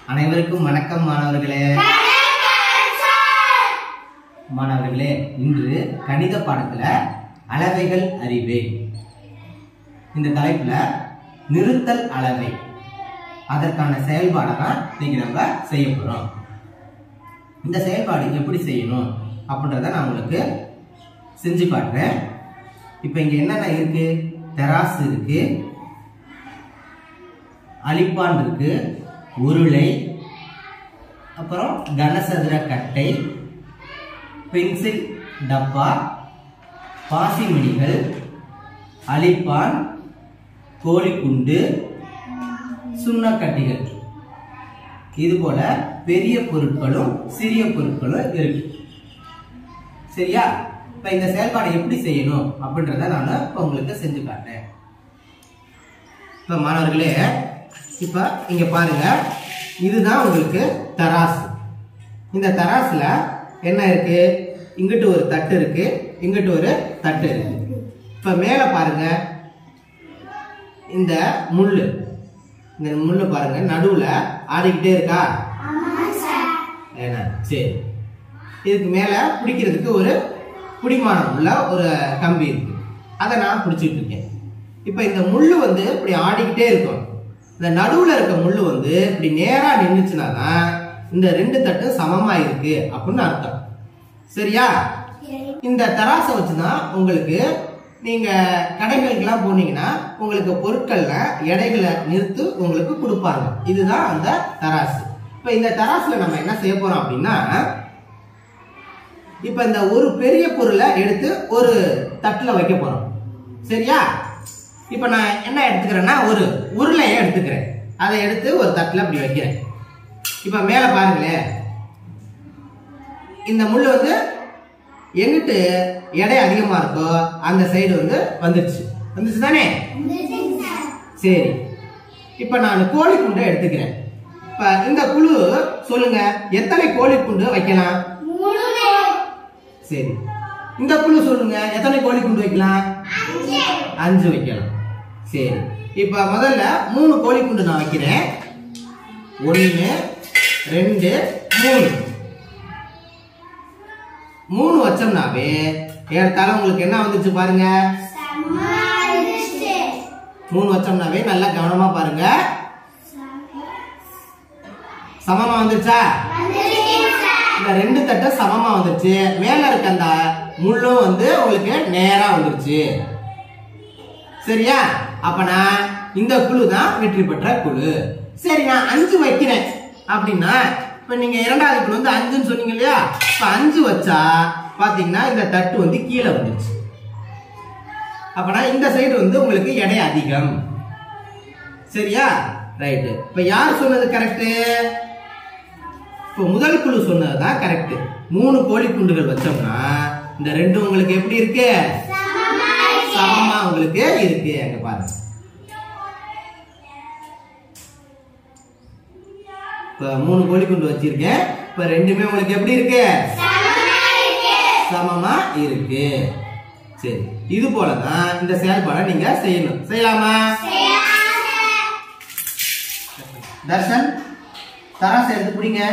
அனைவருக்கும் வணக்கம் மாணவர்களே மாணவர்களே இன்று கணித பாடத்துல அளவைகள் அறிவே இந்த தலைப்புல நிறுத்தல் அளவை அதற்கான செயல்பாடை தான் இன்னைக்கு நம்ம செய்ய போறோம் இந்த செயல்பாடு எப்படி செய்யணும் அப்படின்றத நான் உங்களுக்கு செஞ்சு காட்டுறேன் இப்போ இங்க என்னென்ன இருக்கு தெராசு இருக்கு அழிப்பான் இருக்கு உருளை அப்புறம் கனசதுர கட்டை பென்சில் டப்பா பாசிமணிகள் அழிப்பான் கோழிக்குண்டு சுண்ணக்கட்டிகள் இது போல பெரிய பொருட்களும் சிறிய பொருட்களும் இருக்கு சரியா இப்ப இந்த செயல்பாடை எப்படி செய்யணும் அப்படின்றத நான் இப்ப உங்களுக்கு செஞ்சு காட்டுறேன் இப்ப மாணவர்களே இப்ப இங்க பாருங்க இதுதான் உங்களுக்கு தராசு இந்த தராசுல என்ன இருக்கு இங்கிட்டு ஒரு தட்டு இருக்கு இங்கிட்டு ஒரு தட்டு இருக்கு இப்ப மேல பாருங்க இந்த முள்ளு இந்த முள்ளு பாருங்க நடுவுல ஆடிக்கிட்டே இருக்கா என்ன சரி இதுக்கு மேல பிடிக்கிறதுக்கு ஒரு பிடிமானம் உள்ள ஒரு கம்பி இருக்கு அதை நான் பிடிச்சிட்டு இருக்கேன் இப்ப இந்த முள்ளு வந்து இப்படி ஆடிக்கிட்டே இருக்கும் இந்த நடுவுல இருக்க முள்ளு வந்து இப்படி நேரா நின்றுச்சுன்னா தான் இந்த ரெண்டு தட்டும் சமமா இருக்கு அப்படின்னு அர்த்தம் சரியா இந்த தராசை வச்சுதான் உங்களுக்கு நீங்க கடைகளுக்கெல்லாம் போனீங்கன்னா உங்களுக்கு பொருட்கள்ல எடைகளை நிறுத்து உங்களுக்கு கொடுப்பாங்க இதுதான் அந்த தராசு இப்ப இந்த தராசுல நம்ம என்ன செய்ய போறோம் அப்படின்னா இப்ப இந்த ஒரு பெரிய பொருளை எடுத்து ஒரு தட்டுல வைக்க போறோம் சரியா இப்ப நான் என்ன எடுத்துக்கிறேன்னா ஒரு உருளையை எடுத்துக்கிறேன் அதை எடுத்து ஒரு தட்டுல அப்படி வைக்கிறேன் இப்ப மேல பாருங்களேன் இந்த முள்ளு வந்து எங்கிட்டு எடை அதிகமா இருக்கோ அந்த சைடு வந்து வந்துருச்சு வந்துச்சு தானே சரி இப்ப நான் கோழி குண்டை எடுத்துக்கிறேன் இப்ப இந்த குழு சொல்லுங்க எத்தனை கோழி குண்டு வைக்கலாம் சரி இந்த குழு சொல்லுங்க எத்தனை கோழி குண்டு வைக்கலாம் அஞ்சு வைக்கலாம் சரி இப்ப முதல்ல மூணு கோழி குண்டு நான் வைக்கிறேன் ஒன்னு ரெண்டு மூணு மூணு வச்சோம்னாவே ஏறத்தாழ உங்களுக்கு என்ன வந்துச்சு பாருங்க மூணு வச்சோம்னாவே நல்லா கவனமா பாருங்க சமமா வந்துருச்சா இந்த ரெண்டு தட்டு சமமா வந்துருச்சு மேல இருக்க அந்த முள்ளும் வந்து உங்களுக்கு நேரா வந்துருச்சு சரியா அப்பனா இந்த குழு தான் வெற்றி பெற்ற குழு சரி நான் அஞ்சு வைக்கிறேன் அப்படின்னா இப்ப நீங்க இரண்டாவது குழு வந்து அஞ்சுன்னு சொன்னீங்க இல்லையா இப்ப அஞ்சு வச்சா பாத்தீங்கன்னா இந்த தட்டு வந்து கீழே வந்துருச்சு அப்பனா இந்த சைடு வந்து உங்களுக்கு எடை அதிகம் சரியா ரைட்டு இப்ப யார் சொன்னது கரெக்ட் இப்ப முதல் குழு சொன்னதுதான் கரெக்ட் மூணு கோழி குண்டுகள் வச்சோம்னா இந்த ரெண்டும் உங்களுக்கு எப்படி இருக்கு சமமா உங்களுக்கு இருக்கு அங்க பாருங்க இப்ப மூணு கோழி குண்டு வச்சிருக்கேன் இப்ப ரெண்டுமே உங்களுக்கு எப்படி இருக்கு சமமா இருக்கு சரி இது போலதான் இந்த செயல்பாடை நீங்க செய்யணும் செய்யலாமா தர்ஷன் தராசை எடுத்து பிடிங்க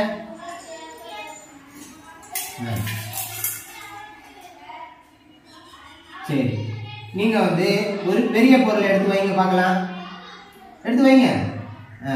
சரி நீங்க வந்து ஒரு பெரிய பொருளை எடுத்து வைங்க பார்க்கலாம் எடுத்து வைங்க ஆ.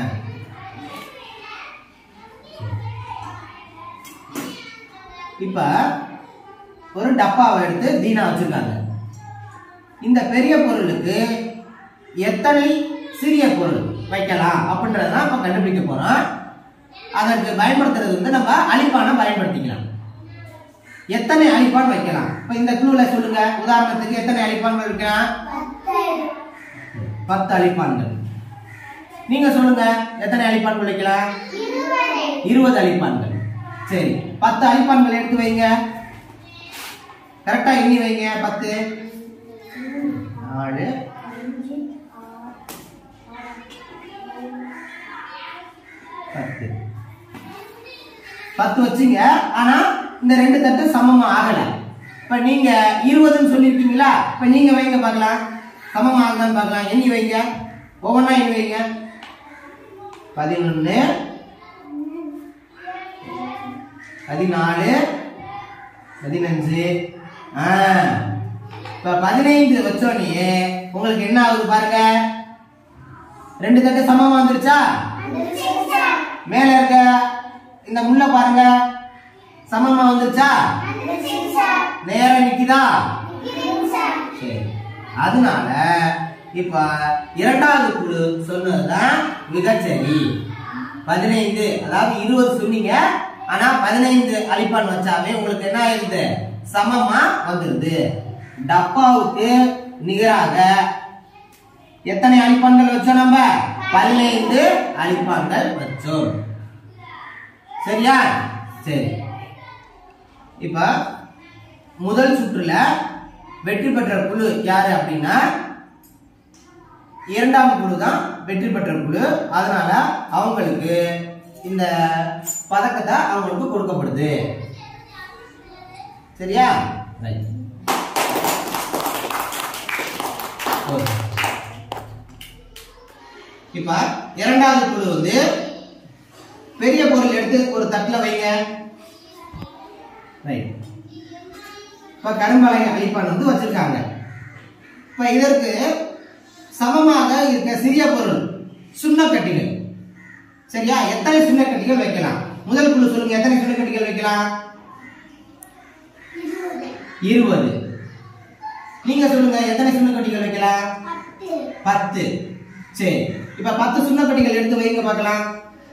இப்ப ஒரு டப்பாவை எடுத்து தீனா வச்சிருக்காங்க இந்த பெரிய பொருளுக்கு எத்தனை சிறிய பொருள் வைக்கலாம் அப்படின்றதான் நம்ம கண்டுபிடிக்க போறோம் அதற்கு பயன்படுத்துறது வந்து நம்ம அழிப்பானை பயன்படுத்திக்கலாம் எத்தனை அழிப்பான் வைக்கலாம் இப்ப இந்த குழுல சொல்லுங்க உதாரணத்துக்கு எத்தனை அழிப்பான் வைக்கலாம் பத்து அழிப்பான்கள் நீங்க சொல்லுங்க எத்தனை அழிப்பான்கள் வைக்கலாம் இருபது அழிப்பான்கள் சரி பத்து அழிப்பான்கள் எடுத்து வைங்க கரெக்டா எண்ணி வைங்க பத்து நாலு பத்து பத்து வச்சுங்க ஆனா இந்த ரெண்டு தட்டு சமமா ஆகல இப்ப நீங்க இருபதுன்னு சொல்லிருக்கீங்களா இப்ப நீங்க வைங்க பார்க்கலாம் சமமா ஆகுதான்னு பார்க்கலாம் எண்ணி வைங்க ஒவ்வொன்றா எண்ணி வைங்க பதினொன்னு பதினாலு பதினஞ்சு ஆ இப்ப பதினைந்து வச்சோடனே உங்களுக்கு என்ன ஆகுது பாருங்க ரெண்டு தட்டு சமமா வந்துருச்சா மேல இருக்க இந்த முள்ள பாருங்க சமமா வந்துருச்சா நேரா நிக்குதா சரி அதனால இப்ப இரண்டாவது குழு சொன்னதுதான் மிகச்சரி பதினைந்து அதாவது இருபது சொன்னீங்க ஆனா பதினைந்து அழிப்பான் வச்சாவே உங்களுக்கு என்ன ஆயிருது சமமா வந்துருது டப்பாவுக்கு நிகராக எத்தனை அழிப்பான்கள் வச்சோம் நம்ம பதினைந்து அழிப்பான்கள் வச்சோம் சரியா சரி இப்ப முதல் சுற்றுல வெற்றி பெற்ற குழு யாரு அப்படின்னா இரண்டாம் குழு தான் வெற்றி பெற்ற குழு அதனால அவங்களுக்கு இந்த பதக்கத்தை அவங்களுக்கு கொடுக்கப்படுது சரியா ரைட் இப்ப இரண்டாவது குழு வந்து பெரிய பொருள் எடுத்து ஒரு தட்டுல வைங்க ரைட் இப்ப கரும்பலை அழிப்பான் வந்து வச்சிருக்காங்க இப்ப இதற்கு சமமாக இருக்க சிறிய பொருள் சுண்ணக்கட்டிகள் சரியா எத்தனை சுண்ணக்கட்டிகள் வைக்கலாம் முதல் குழு சொல்லுங்க எத்தனை சுண்ணக்கட்டிகள் வைக்கலாம் இருபது நீங்க சொல்லுங்க எத்தனை சுண்ணக்கட்டிகள் வைக்கலாம் பத்து சரி இப்ப பத்து சுண்ணக்கட்டிகள் எடுத்து வைங்க பார்க்கலாம்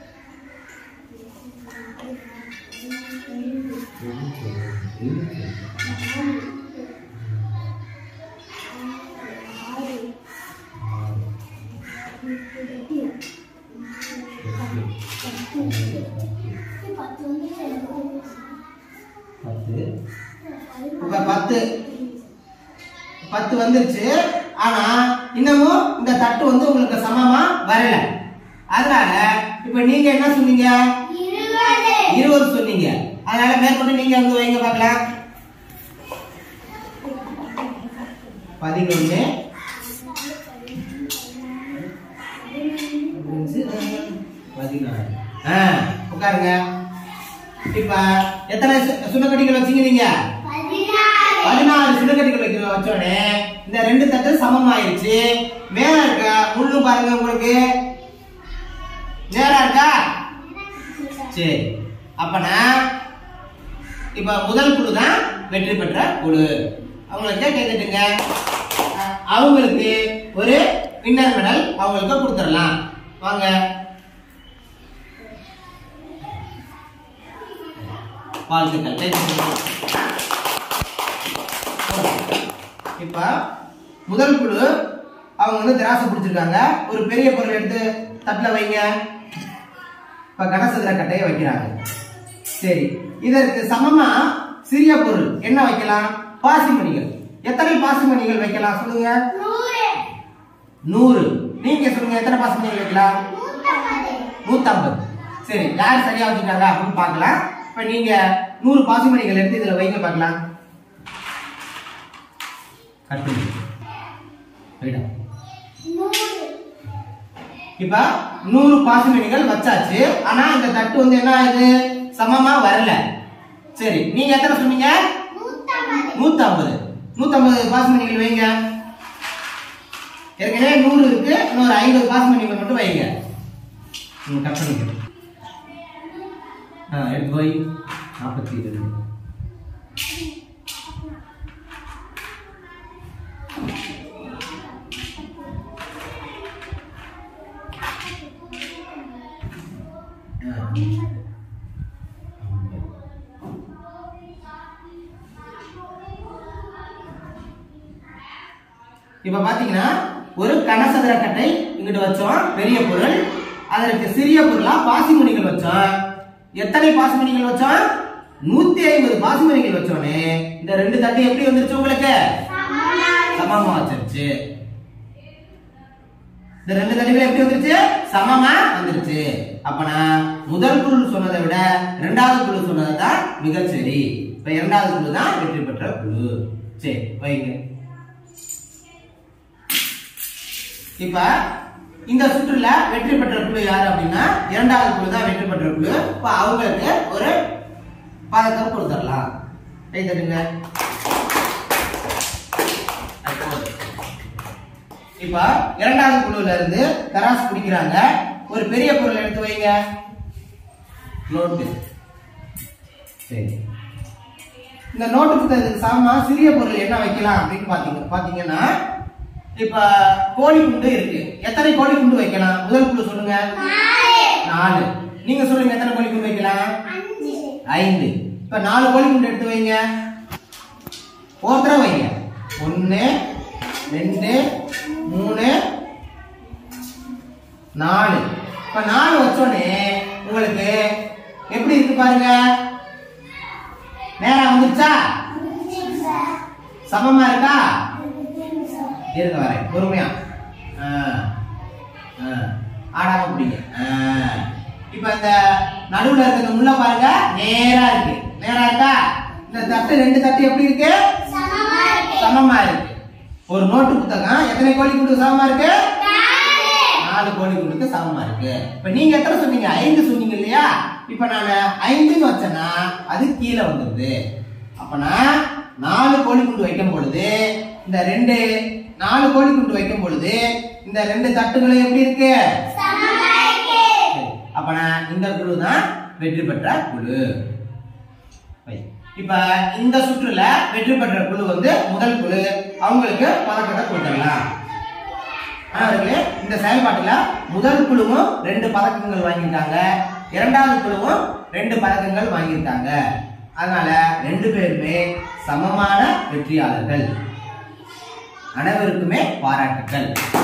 பத்து இப்ப பத்து பத்து வந்துருச்சு ஆனா இன்னமும் இந்த தட்டு வந்து உங்களுக்கு சமமா வரல அதனால இப்ப நீங்க என்ன சொன்னீங்க இருபது சொன்னீங்க அதனால மேற்கொண்டு நீங்க வந்து வைங்க பார்க்கலாம் பதினொன்னு பதினாறு ஆ, உட்காருங்க இப்ப எத்தனை சு- சுண்ணக்கட்டிகள் வச்சீங்க நீங்க பதினாறு சுண்ணக்கட்டிகள் வைக்க வச்சோடனே இந்த ரெண்டு தட்டு சமமாயிருச்சு மேல இருக்க முள்ளு பாருங்க உங்களுக்கு நேரா இருக்கா சரி அப்பனா இப்ப முதல் குழு தான் வெற்றி பெற்ற குழு அவங்களுக்கு கேட்டுட்டுங்க அவங்களுக்கு ஒரு வின்னர் மெடல் அவங்களுக்கு கொடுத்துடலாம் வாங்க வாழ்த்துக்கள் கை தட்டுங்க. இப்ப முதல் குழு அவங்க வந்து திராசை பிடிச்சிருக்காங்க ஒரு பெரிய பொருள் எடுத்து தட்டுல வைங்க இப்ப கனசதுர கட்டையை வைக்கிறாங்க சரி இதற்கு சமமா சிறிய பொருள் என்ன வைக்கலாம் பாசிமணிகள் எத்தனை பாசிமணிகள் வைக்கலாம் சொல்லுங்க நூறு நீங்க சொல்லுங்க எத்தனை பாசிமணிகள் வைக்கலாம் நூத்தம்பது சரி யார் சரியா வச்சுட்டாங்க அப்படின்னு பார்க்கலாம் இப்ப நீங்க நூறு பாசிமணிகள் எடுத்து இதுல வைங்க பார்க்கலாம் கட் பண்ணி ரைட்டா இப்ப நூறு பாசிமணிகள் வச்சாச்சு ஆனா இந்த தட்டு வந்து என்ன ஆகுது சமமா வரல சரி நீங்க எத்தனை சொன்னீங்க நூத்தி ஐம்பது நூத்தி ஐம்பது பாசிமணிகள் வைங்க ஏற்கனவே நூறு இருக்கு இன்னொரு ஐம்பது பாசிமணிகள் மட்டும் வைங்க நீங்க கட் பண்ணிக்கணும் ஆ எடுத்து போய் நாற்பத்தி ரெண்டு இப்ப பாத்தீங்கன்னா ஒரு கனசதுர கட்டை இங்கிட்டு வச்சோம் பெரிய பொருள் அதற்கு சிறிய பொருளா பாசிமணிகள் வச்சோம் எத்தனை பாசிமணிகள் வச்சோம் நூத்தி ஐம்பது பாசிமணிகள் வச்சோனே இந்த ரெண்டு தட்டு எப்படி வந்துருச்சு உங்களுக்கு சமமா வச்சிருச்சு இந்த ரெண்டு தட்டுகள் எப்படி வந்துருச்சு சமமா வந்துருச்சு அப்பனா முதல் குழு சொன்னதை விட இரண்டாவது குழு சொன்னது தான் மிகச்சரி இப்ப இரண்டாவது குழு தான் வெற்றி பெற்ற குழு சரி வைங்க இப்ப இந்த சுற்றுல வெற்றி பெற்ற குழு யாரு அப்படின்னா இரண்டாவது குழு தான் வெற்றி பெற்ற குழு இப்ப அவங்களுக்கு ஒரு பதக்கம் கொடுத்துடலாம் கை தட்டுங்க இப்ப இரண்டாவது குழுல இருந்து தராசு பிடிக்கிறாங்க ஒரு பெரிய பொருள் எடுத்து வைங்க நோட்டு சரி இந்த நோட்டு புத்தகத்துக்கு சாமா சிறிய பொருள் என்ன வைக்கலாம் அப்படின்னு பாத்தீங்க பாத்தீங்கன்னா இப்ப கோழி குண்டு இருக்கு எத்தனை கோழி குண்டு வைக்கலாம் முதல் குழு சொல்லுங்க நாலு நீங்க சொல்லுங்க எத்தனை கோழி குண்டு வைக்கலாம் ஐந்து இப்ப நாலு கோழி குண்டு எடுத்து வைங்க ஒருத்தர வைங்க ஒன்னு ரெண்டு மூணு நாலு இப்ப நாலு வச்சோடனே உங்களுக்கு எப்படி இருக்கு பாருங்க நேரா வந்துருச்சா சமமா இருக்கா இருங்க வரேன் பொறுமையா ஆ, ஆ, ஆடாம பிடிங்க ஆ. இப்ப இந்த நடுவுல இருக்க இந்த முள்ள பாருங்க நேரா இருக்கு நேரா இருக்கா இந்த தட்டு ரெண்டு தட்டு எப்படி இருக்கு சமமா இருக்கு ஒரு நோட்டு புத்தகம் எத்தனை கோழி குண்டு சமமா இருக்கு நாலு கோழி குண்டுக்கு சமமா இருக்கு இப்ப நீங்க எத்தனை சொன்னீங்க ஐந்து சொன்னீங்க இல்லையா இப்ப நான் ஐந்துன்னு வச்சேன்னா அது கீழே வந்துருது அப்பனா நாலு கோழி குண்டு வைக்கும் பொழுது இந்த ரெண்டு நாலு கோழி குண்டு வைக்கும் பொழுது இந்த ரெண்டு தட்டுகளும் எப்படி இருக்கு சரி. அப்பனா இந்த குழு தான் வெற்றி பெற்ற குழு வை. இப்ப இந்த சுற்றுல வெற்றி பெற்ற குழு வந்து முதல் குழு அவங்களுக்கு பதக்கத்தை கொடுத்துடலாம் மாணவர்களே இந்த செயல்பாட்டுல முதல் குழுவும் ரெண்டு பதக்கங்கள் வாங்கியிருக்காங்க இரண்டாவது குழுவும் ரெண்டு பதக்கங்கள் வாங்கியிருக்காங்க அதனால ரெண்டு பேருமே சமமான வெற்றியாளர்கள் அனைவருக்குமே பாராட்டுக்கள்